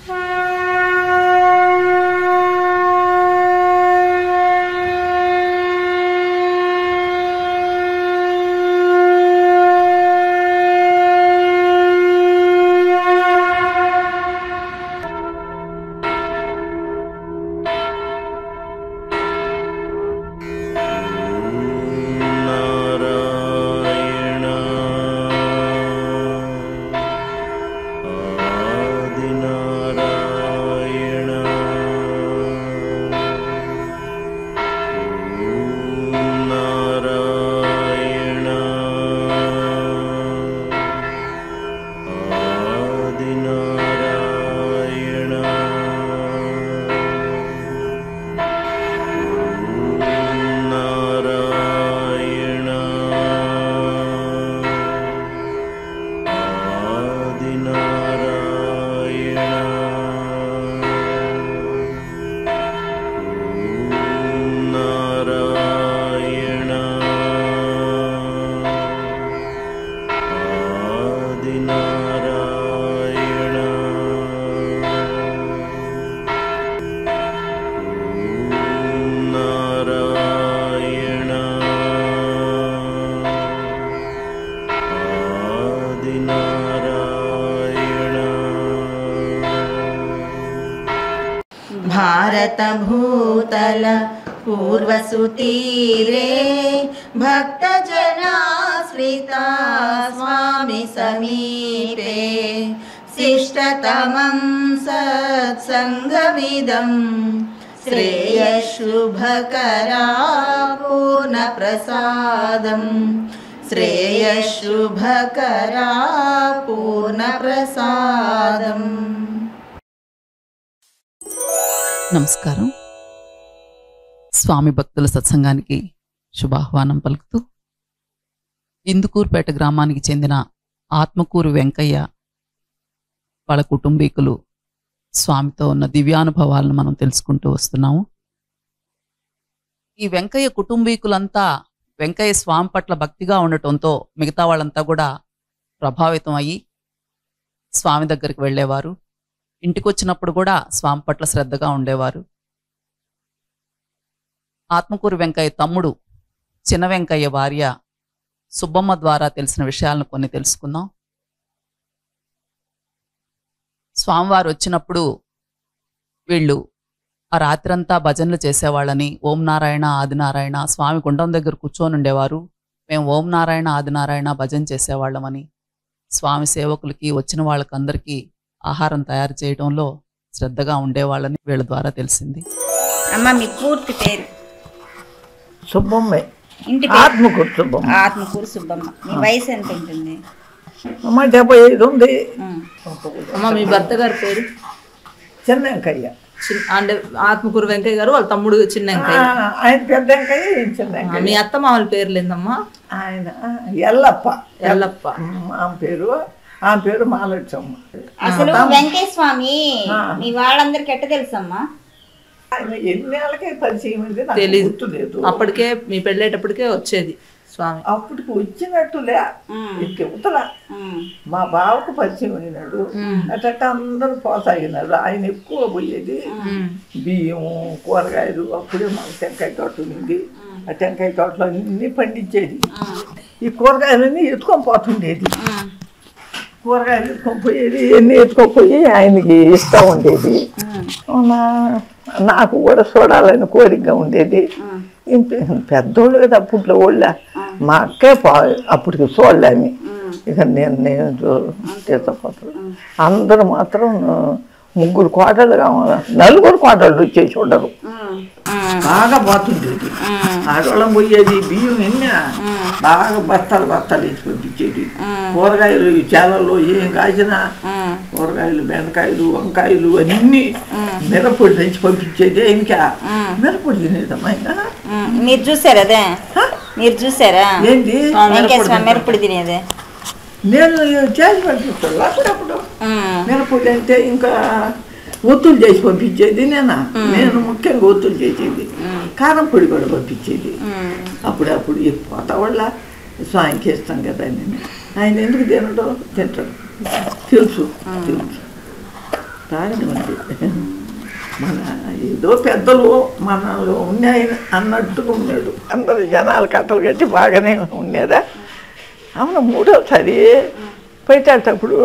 నారాయణ ఆదినారాయణ నారాయణ ఆదినారాయణ నారాయణ ఆదినారాయణ నారాయణ ఆదినారాయణ నారాయణ ఆదినారాయణ भारतभूतल पूर्वसुतीरे भक्तजनाश्रिता स्वामि समीपे शिष्टतमं सत्सङ्गमिदं श्रेयशुभकरा पूर्णप्रसादम् श्रेयशुभकरा पूर्णप्रसादम् నమస్కారం స్వామి భక్తుల సత్సంగానికి శుభాహ్వానం పలుకుతూ ఇందుకూరుపేట గ్రామానికి చెందిన ఆత్మకూరు వెంకయ్య వాళ్ళ కుటుంబీకులు స్వామితో ఉన్న దివ్యానుభవాలను మనం తెలుసుకుంటూ వస్తున్నాము ఈ వెంకయ్య కుటుంబీకులంతా వెంకయ్య స్వామి పట్ల భక్తిగా ఉండటంతో మిగతా వాళ్ళంతా కూడా ప్రభావితం అయ్యి స్వామి దగ్గరికి వెళ్ళేవారు ఇంటికి వచ్చినప్పుడు కూడా స్వామి పట్ల శ్రద్ధగా ఉండేవారు ఆత్మకూరు వెంకయ్య తమ్ముడు చిన్న వెంకయ్య భార్య సుబ్బమ్మ ద్వారా తెలిసిన విషయాలను కొన్ని తెలుసుకుందాం స్వామివారు వచ్చినప్పుడు వీళ్ళు ఆ రాత్రంతా భజనలు చేసేవాళ్ళని ఓం నారాయణ ఆదినారాయణ స్వామి గుండం దగ్గర కూర్చొని ఉండేవారు మేము ఓం నారాయణ ఆదినారాయణ భజన చేసేవాళ్ళమని స్వామి సేవకులకి వచ్చిన వాళ్ళకందరికీ ఆహారం తయారు చేయడంలో శ్రద్ధగా ఉండేవాళ్ళని వీళ్ళ ద్వారా తెలిసింది అమ్మ మీ పూర్తి పేరు సుబ్బమ్మే ఇంటి పేరు ఆత్మకూరు సుబ్బమ్మ ఆత్మకూరు సుబ్బమ్మ మీ వయసు ఎంత ఉంటుంది అమ్మ డెబ్బై ఐదు ఉంది ఉమ్. అమ్మ మీ భర్త గారి పేరు చిన్న వెంకయ్య చిన్న- అంటే ఆత్మకూరు వెంకయ్య గారు వాళ్ళ తమ్ముడు చిన్న ఆ, వెంకయ్య ఆయన పెద్ద వెంకయ్య ఈయన చిన్న ఆ, వెంకయ్య మీ అత్త మామల పేర్లు ఏందమ్మా ఆయన ఎల్లప్ప ఎల్లప్ప ఉమ్, ఆమె పేరు ఆమె పేరు మాలచ్చమ్మ అసలు వెంకయ్య స్వామి మీ వాళ్ళందరికి ఎట్ట తెలుసమ్మా ఆయన ఎన్నేళ్ళకే పరిచయం అయింది నాకు తెలీదు. గుర్తులేదు అప్పటికే మీ పెళ్ళేటప్పటికే వచ్చేది స్వామి అప్పటికి వచ్చినట్టులే ఇక ఉత్తర ఉమ్. మా బావకు పరిచయం అయినాడు అట్ట అందరూ పోసాగినారు ఆయన ఎక్కువ పోయేది బియ్యం కూరగాయలు అప్పుడే మాకు టెంకాయ తోట ఉంది ఆ టెంకాయ తోటలో అన్ని పండించేది ఈ కూరగాయలన్నీ ఎత్తుకొని పోతుండేది కూరగాయలు ఎత్తుకొని పోయేది ఎన్ని ఎత్తుకోపోయి ఆయనకి ఇష్టం ఉండేది నా- నాకు కూడా చూడాలని కోరికగా ఉండేది ఇంత పెద్దోళ్ళు కదా అప్పట్లో వాళ్ళ మా అక్కే పా అప్పటికి చూడలేని ఇక నేను నేను తీసుకుపోతాను అందరూ మాత్రం ముగ్గురు కోటలు కావాలి నలుగురు కోటలు వచ్చేసి చూడరు బాగా పోతుండేది ఆడవాళ్ళం పోయేది బియ్యం ఎన్న బాగా బస్తాలు బస్తాలు వేసి పంపించేది కూరగాయలు ఈ చేలల్లో ఏం కాసినా కూరగాయలు బెండకాయలు వంకాయలు అన్ని మిరపొడి తెచ్చి పంపించేది ఇంకా మిరపొడి తినేదమ్మా ఇంకా ఉమ్. మీరు చూసారా అదే మీరు చూసారా ఏంటి వెంకయ్య స్వామి మిరపడి తినేదే నేను చేసి పంపిస్తాను అప్పుడప్పుడు ఉమ్. మిరపొడి అంటే ఇంకా ఒత్తులు చేసి పంపించేది నేను నేను ముఖ్యంగా ఒత్తులు చేసేది కారం పొడి కూడా పంపించేది అప్పుడప్పుడు ఈ పోత వల్ల స్వామికి ఇస్తాం కదా నేను ఆయన ఎందుకు తినడం తింటాడు తెలుసు తెలుసు బాగానే ఉంది మన ఏదో పెద్దలు మనలో ఉన్నాయి అన్నట్టుగా ఉన్నాడు అందరు జనాలు కట్టలు కట్టి బాగానే ఉండేదా అవును మూడోసారి పెట్టేటప్పుడు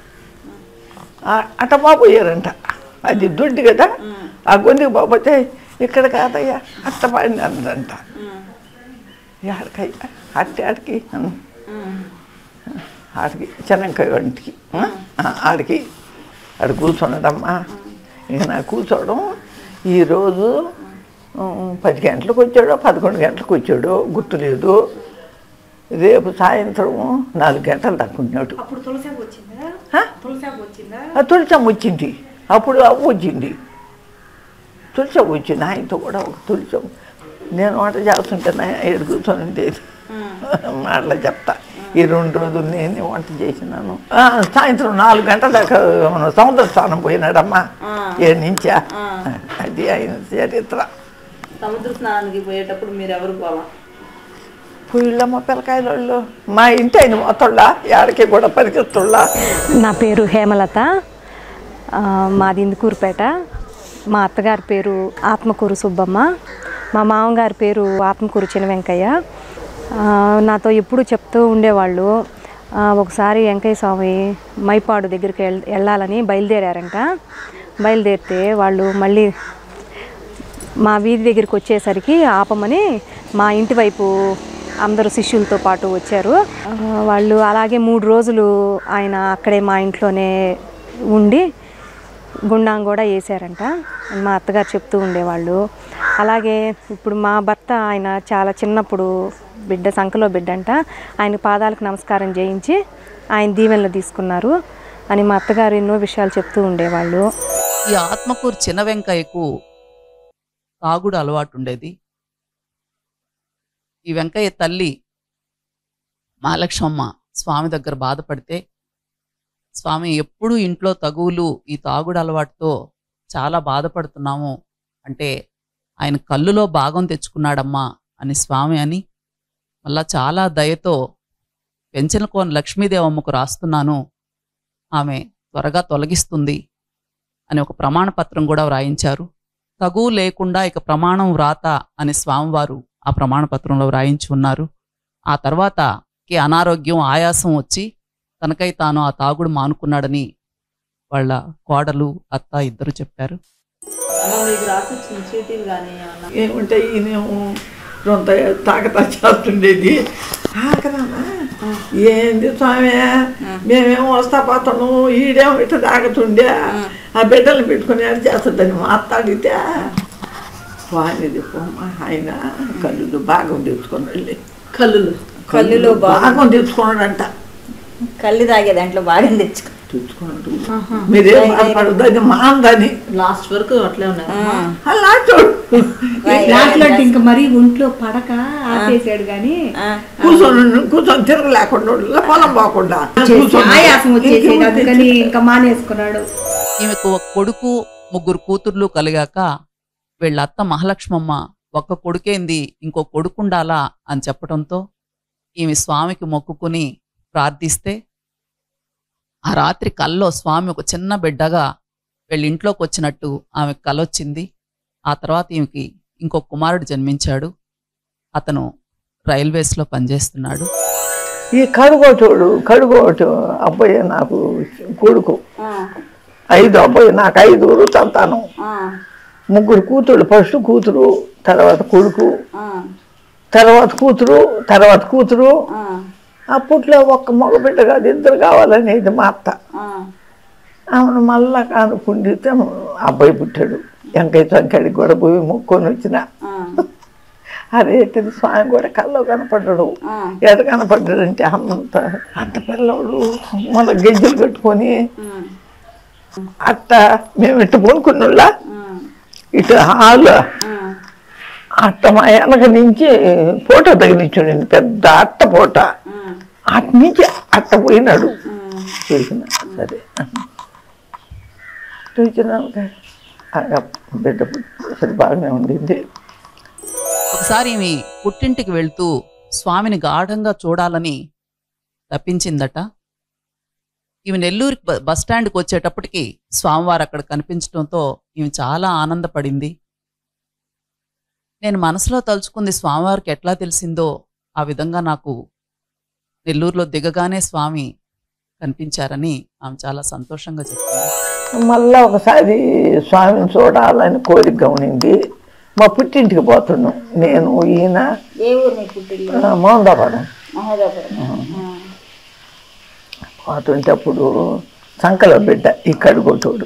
అటమా పోయారంట అది దుడ్డు కదా ఆ గొంతుకు పోతే ఇక్కడ కాదయ్యా అట్ట పాడింది అందరంట ఆడికయ్యా అట్టి ఆడికి అను. ఆడికి చెనంకాయ వంటికి ఆ? ఆ, ఆడికి ఆడు కూర్చున్నాడమ్మా ఇక నా కూర్చోవడం ఈరోజు ఉమ్, పది గంటలకు వచ్చాడో పదకొండు గంటలకు వచ్చాడో గుర్తులేదు రేపు సాయంత్రం నాలుగు గంటలు దక్కున్నాడు అప్పుడు తులసాకు వచ్చిందా ఆ? తులసాకు వచ్చిందా ఆ తులసం వచ్చింది అప్పుడు అవ్వ వచ్చింది తులసం వచ్చింది ఆయనతో కూడా ఒక తులసం నేను వంట చేస్తుంటే నా ఏడు కూర్చొని ఉండేది మాటలు చెప్తా ఈ రెండు రోజులు నేను వంట చేసినాను ఆ, సాయంత్రం నాలుగు గంటల దాకా మన సముద్ర స్నానం పోయినాడమ్మా ఏ నుంచా అది ఆయన చరిత్ర సముద్ర స్నానానికి పోయేటప్పుడు మీరు ఎవరు పోవా పుయ్యమ్మ పిల్లకాయలు మా ఇంటి ఆయన మొత్తళ్ళ ఏడకి కూడా పరిగెత్తుళ్ళ నా పేరు హేమలత ఆ, మాది ఇందుకూరుపేట మా అత్తగారి పేరు ఆత్మకూరు సుబ్బమ్మ మా మామగారి పేరు ఆత్మకూరు చిన్న వెంకయ్య ఆ, నాతో ఎప్పుడు చెప్తూ ఉండేవాళ్ళు ఆ, ఒకసారి వెంకయ్య స్వామి మైపాడు దగ్గరికి వెళ్ వెళ్ళాలని బయలుదేరారంట బయలుదేరితే వాళ్ళు మళ్ళీ మా వీధి దగ్గరికి వచ్చేసరికి ఆపమని మా ఇంటి వైపు అందరూ శిష్యులతో పాటు వచ్చారు ఆ, వాళ్ళు అలాగే మూడు రోజులు ఆయన అక్కడే మా ఇంట్లోనే ఉండి గుండాం కూడా వేసారంట అని మా అత్తగారు చెప్తూ ఉండేవాళ్ళు అలాగే ఇప్పుడు మా భర్త ఆయన చాలా చిన్నప్పుడు బిడ్డ సంఖలో బిడ్డ అంట ఆయన పాదాలకు నమస్కారం చేయించి ఆయన దీవెనలు తీసుకున్నారు అని మా అత్తగారు ఎన్నో విషయాలు చెప్తూ ఉండేవాళ్ళు ఈ ఆత్మకూరు చిన్న వెంకయ్యకు తాగుడు అలవాటు ఉండేది ఈ వెంకయ్య తల్లి మహాలక్ష్మమ్మ స్వామి దగ్గర బాధపడితే స్వామి ఎప్పుడు ఇంట్లో తగువులు ఈ తాగుడు అలవాటుతో చాలా బాధపడుతున్నాము అంటే ఆయన కళ్ళులో భాగం తెచ్చుకున్నాడమ్మా అని స్వామి అని మళ్ళా చాలా దయతో పెంచలకోన లక్ష్మీదేవమ్మకు రాస్తున్నాను ఆమె త్వరగా తొలగిస్తుంది అని ఒక ప్రమాణ పత్రం కూడా వ్రాయించారు తగువు లేకుండా ఇక ప్రమాణం వ్రాత అని స్వామివారు ఆ ప్రమాణ పత్రంలో వ్రాయించి ఉన్నారు ఆ తర్వాత కి అనారోగ్యం ఆయాసం వచ్చి తనకై తాను ఆ తాగుడు మానుకున్నాడని వాళ్ళ కోడలు అత్త ఇద్దరు చెప్పారు అమ్మ మీకు రాసిచ్చిన చీటీలు కానీ ఏమన్నా ఏముంటాయి ఈయనేమో రొంత తాకతా చేస్తుండేది ఆకరానా ఏంది స్వామి మేమేమో వస్తా పోతాను ఈడేమో ఇట్లా తాగుతుండే ఆ బిడ్డలు పెట్టుకుని అది చేస్తుందని మాట్లాడితే వానిది పోమ్మా ఆయన కళ్ళు భాగం తెచ్చుకొని వెళ్ళి కల్లులు కళ్ళులో భాగం. భాగం తెచ్చుకున్నాడంట కళ్ళు తాగే దాంట్లో బాగా తెచ్చుకో తెచ్చుకున్నాడు మీరేం మాట్లాడదు అది మాందని లాస్ట్ వరకు అట్లే ఉన్నారు అలా చూడు లాస్ట్లో ఇంకా మరీ ఒంట్లో పడక ఆపేసాడు కానీ కూర్చొని కూర్చొని తిరగలేకుండా ఉండాలి, పొలం పోకుండా కూర్చొని ఆయాసం వచ్చేసేది ఇంకేం అందుకని ఇంకా మానేసుకున్నాడు ఈమెకు ఒక కొడుకు ముగ్గురు కూతుర్లు కలిగాక వీళ్ళ అత్త మహాలక్ష్మమ్మ ఒక్క కొడుకేంది ఇంకో కొడుకుండాలా అని చెప్పడంతో ఈమె స్వామికి మొక్కుకుని ప్రార్థిస్తే ఆ రాత్రి కల్లో స్వామి ఒక చిన్న బిడ్డగా వీళ్ళ ఇంట్లోకి వచ్చినట్టు ఆమె కలొచ్చింది ఆ తర్వాత ఈమెకి ఇంకో కుమారుడు జన్మించాడు అతను రైల్వేస్లో పనిచేస్తున్నాడు ఈ కడుగోటోడు కడుగోటు అబ్బాయి నాకు కొడుకు ఐదు అబ్బాయి నాకు ఐదుగురు సంతానం ముగ్గురు కూతురు ఫస్ట్ కూతురు తర్వాత కొడుకు తర్వాత కూతురు తర్వాత కూతురు అప్పట్లో ఒక్క మగబిడ్డ కాదు ఇద్దరు కావాలనేది మా అత్త ఆమెను మళ్ళా కానుకుండితే అబ్బాయి పుట్టాడు వెంకయ్య చంకడికి కూడా పోయి మొక్కొని వచ్చిన అరే తిని స్వామి కూడా కల్లో కనపడ్డాడు ఎట కనపడ్డాడంటే అంత అంత పిల్లవాడు మన గెజ్జలు కట్టుకొని అట్ట మేము ఇట్ట కొనుక్కున్నోళ్ళ ఇటు హాల్ అట్ట మా వెనక నుంచి ఫోటో తగిలించుండి పెద్ద అట్ట ఫోటో అటు నుంచి అట్ట పోయినాడు చూసిన సరే చూసినాక ఆ బిడ్డ సరే బాగానే ఉండింది ఒకసారి ఈమె పుట్టింటికి వెళ్తూ స్వామిని గాఢంగా చూడాలని తప్పించిందట ఈమె నెల్లూరు బ- బస్ స్టాండ్కి వచ్చేటప్పటికి స్వామివారు అక్కడ కనిపించడంతో ఈమె చాలా ఆనందపడింది నేను మనసులో తలుచుకుంది స్వామివారికి ఎట్లా తెలిసిందో ఆ విధంగా నాకు నెల్లూరులో దిగగానే స్వామి కనిపించారని ఆమె చాలా సంతోషంగా చెప్పింది మళ్ళా ఒకసారి స్వామిని చూడాలని కోరిక ఉండింది మా పుట్టింటికి పోతున్నాం నేను ఈయన ఏ ఊరు మీ పుట్టిల్లు ఆ, మోందాపురం మహోదపురం పోతుంటే అప్పుడు సంకల బిడ్డ ఇక్కడ కొట్టుడు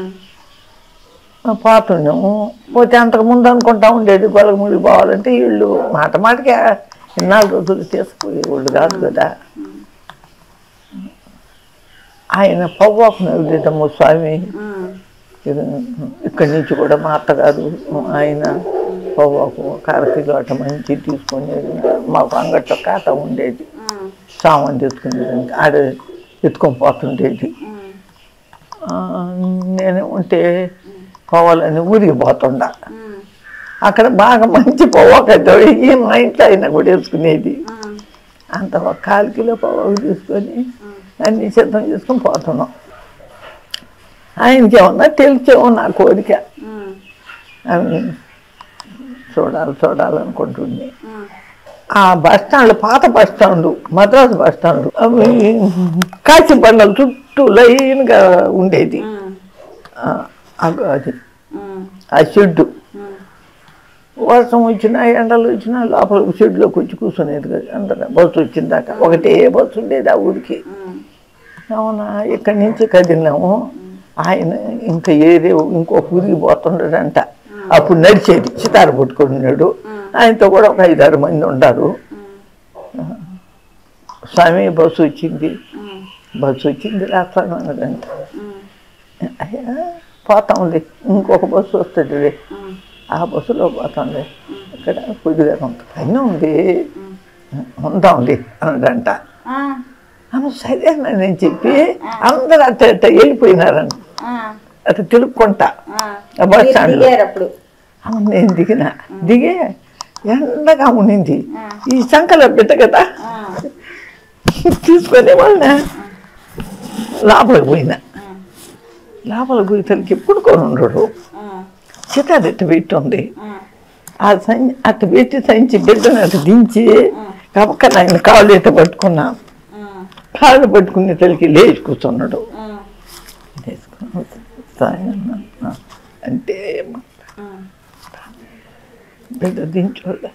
పోతున్నాము పోతే అంతకు ముందు అనుకుంటా ఉండేది గొలగముడికి పోవాలంటే వీళ్ళు మాట మాటకి ఇన్నాళ్ళు రోజులు తీసుకుపోయేవాళ్ళు కాదు కదా ఆయన పవ్వాకు నవ్వులేదమ్మ స్వామి ఇది ఇక్కడి నుంచి కూడా మా అత్తగారు ఆయన పవ్వాకు కారకిలో అట్ట మంచి తీసుకునేది మాకు అంగట్లో ఖాతా ఉండేది సామాన్ తెచ్చుకునేది ఆడ ఎత్తుకొని పోతుండేది ఆ, నేను ఉంటే పోవాలని ఊరికి పోతుండా అక్కడ బాగా మంచి పొవ్వకైతే ఈ మా ఇంట్లో అయినా కూడా వేసుకునేది అంత ఒక కాలు కిలో పొవ్వకు తీసుకొని అన్ని సిద్ధం చేసుకొని పోతున్నాం ఆయనకి ఏమన్నా తెలిసేమో నా కోరిక అవి చూడాలి చూడాలనుకుంటుంది ఆ బస్ స్టాండ్ పాత bus stand Madras bus stand అవి కాచి బండలు చుట్టూ లైన్గా ఉండేది ఆ, అగ- అది ఆ షెడ్డు వర్షం వచ్చినా ఎండలు వచ్చినా లోపల షెడ్లోకి వచ్చి కూర్చునేది కదా అందరూ బస్సు వచ్చిందాక ఒకటే బస్సు ఉండేది ఆ ఊరికి అవునా ఇక్కడి నుంచి కదిలినాము ఆయన ఇంకా ఏరే ఇంకో ఊరికి పోతుండడంట అప్పుడు నడిచేది సితార పట్టుకున్నాడు ఆయనతో కూడా ఒక ఐదారు మంది ఉంటారు స్వామి బస్సు వచ్చింది బస్సు వచ్చింది రాస్తాను అన్నదంట అయ్యా పోతాంలే ఇంకొక బస్సు వస్తుంది ఆ బస్సులో పోతాంలే ఇక్కడ కొద్దిగా కొంత పని ఉంది ఉందాంలే అన్నదంట ఆమె సరేనని చెప్పి అందరూ అట్ట అట్ట వెళ్ళిపోయినారంట అట్ట తిరుక్కుంటా ఆ బస్ స్టాండ్లో దిగారు అప్పుడు అవును నేను దిగిన దిగే ఎండగా ఉండింది ఈ సంకల బిడ్డ కదా తీసుకొని వాళ్ళ లోపలికి పోయినా లోపలికి పోయి తనకి ఎప్పుడుకొని ఉండడు చితారెట్టు పెట్టి ఉంది ఆ సంచి అట్ట పెట్టి సంచి బిడ్డను అట్ట దించి కపక్క ఆయన కాళ్ళు ఎట్ట పట్టుకున్నా కాళ్ళు పట్టుకునే తలకి లేచి కూర్చున్నాడు లేచుకుని సాయన్న, ఆ, అంటే ఏమో. బిడ్డ దించోళ్ళ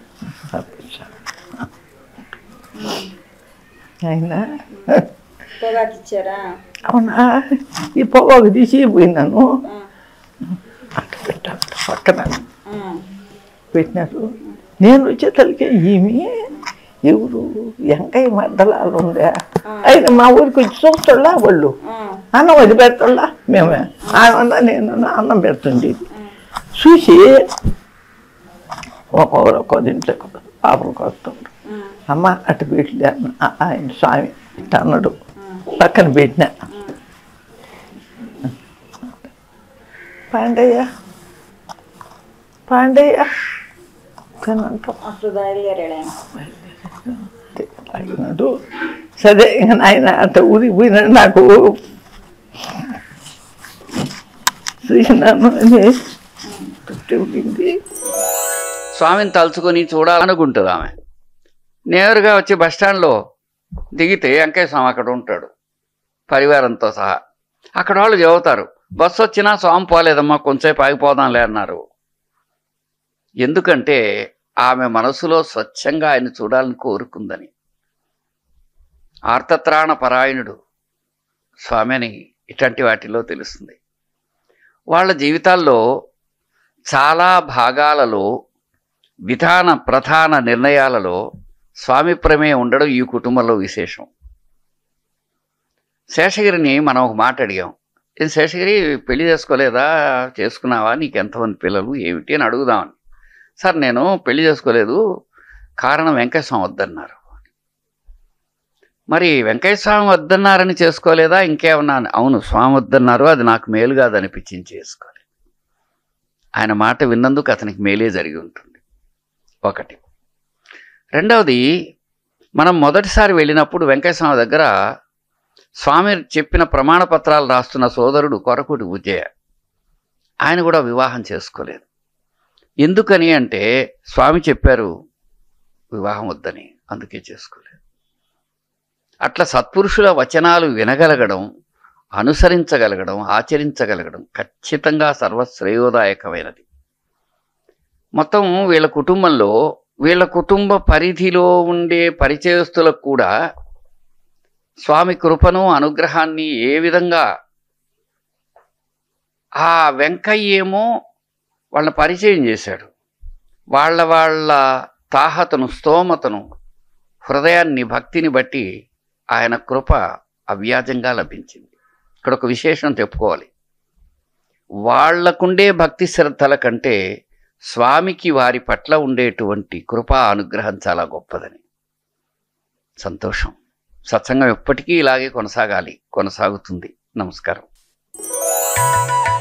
ఆయన పొగాకు ఇచ్చారా అవునా ఈ పొగకు తీసి పోయినాను అట్ట పెట్టాను పక్కన పెట్టినారు నేను వచ్చేతలకి ఈమె ఎవరు ఎంకయ్య మద్దలాలు ఉందా ఆయన మా ఊరికి వచ్చి చూస్తాళ్ళా వాళ్ళు అన్నం వదిలి పెడతాళ్ళా మేమే ఆయన నేను అన్నం పెడుతుంది చూసి ఒక్కొక్కరు ఒక్కో దీంట్లో పాపలకు వస్తుండ్రు అమ్మ అటు పెట్టలే అన్న. ఆ- ఆయన స్వామి ఇట్ట అన్నాడు పక్కన పెట్టిన పాండయ్య పాండయ్య కనంట అప్పుడు బయలుదేరాడు ఆయన అన్నాడు సరే ఇంక ఆయన అంత ఊరికి పోయినాడు నాకు చూసినాను అని తృప్తి ఉండింది స్వామిని తలుచుకొని చూడాలనుకుంటుంది ఆమె నేరుగా వచ్చి బస్టాండ్లో దిగితే వెంకయ్య స్వామి అక్కడ ఉంటాడు పరివారంతో సహా అక్కడ వాళ్ళు చెబుతారు బస్సు వచ్చినా స్వామి పోలేదమ్మా కొంచెంసేపు ఆగిపోదాంలే అన్నారు ఎందుకంటే ఆమె మనసులో స్వచ్ఛంగా ఆయన చూడాలని కోరుకుందని ఆర్తత్రాణ పరాయణుడు స్వామిని ఇట్లాంటి వాటిలో తెలుస్తుంది వాళ్ళ జీవితాల్లో చాలా భాగాలలో విధాన ప్రధాన నిర్ణయాలలో స్వామి ప్రమేయం ఉండడం ఈ కుటుంబంలో విశేషం శేషగిరిని మనం ఒక మాట అడిగాం ఏం శేషగిరి పెళ్లి చేసుకోలేదా చేసుకున్నావా నీకు ఎంతమంది పిల్లలు ఏమిటి అని అడుగుదామని సార్ నేను పెళ్లి చేసుకోలేదు కారణం వెంకయ్య స్వామి వద్దన్నారు మరి వెంకయ్య స్వామి వద్దన్నారని చేసుకోలేదా ఇంకేమన్నా అని? అవును స్వామి వద్దన్నారు అది నాకు మేలు కాదు అనిపించింది చేసుకోలేదు ఆయన మాట విన్నందుకు అతనికి మేలే జరిగి ఉంటుంది ఒకటి రెండవది మనం మొదటిసారి వెళ్ళినప్పుడు వెంకయ్య స్వామి దగ్గర స్వామి చెప్పిన ప్రమాణ పత్రాలు రాస్తున్న సోదరుడు కొరకుటి ఉజ్జయ ఆయన కూడా వివాహం చేసుకోలేదు ఎందుకని అంటే స్వామి చెప్పారు వివాహం వద్దని అందుకే చేసుకోలేదు అట్లా సత్పురుషుల వచనాలు వినగలగడం అనుసరించగలగడం ఆచరించగలగడం ఖచ్చితంగా సర్వశ్రేయోదాయకమైనది మొత్తం వీళ్ళ కుటుంబంలో వీళ్ళ కుటుంబ పరిధిలో ఉండే పరిచయస్తులకు కూడా స్వామి కృపను అనుగ్రహాన్ని ఏ విధంగా ఆ వెంకయ్య ఏమో వాళ్ళని పరిచయం చేశాడు వాళ్ళ వాళ్ళ తాహతను స్తోమతను హృదయాన్ని భక్తిని బట్టి ఆయన కృప అవ్యాజంగా లభించింది ఇక్కడ ఒక విశేషం చెప్పుకోవాలి వాళ్లకుండే భక్తి శ్రద్ధల కంటే స్వామికి వారి పట్ల ఉండేటువంటి కృపా అనుగ్రహం చాలా గొప్పదని సంతోషం సత్సంగం ఎప్పటికీ ఇలాగే కొనసాగాలి కొనసాగుతుంది నమస్కారం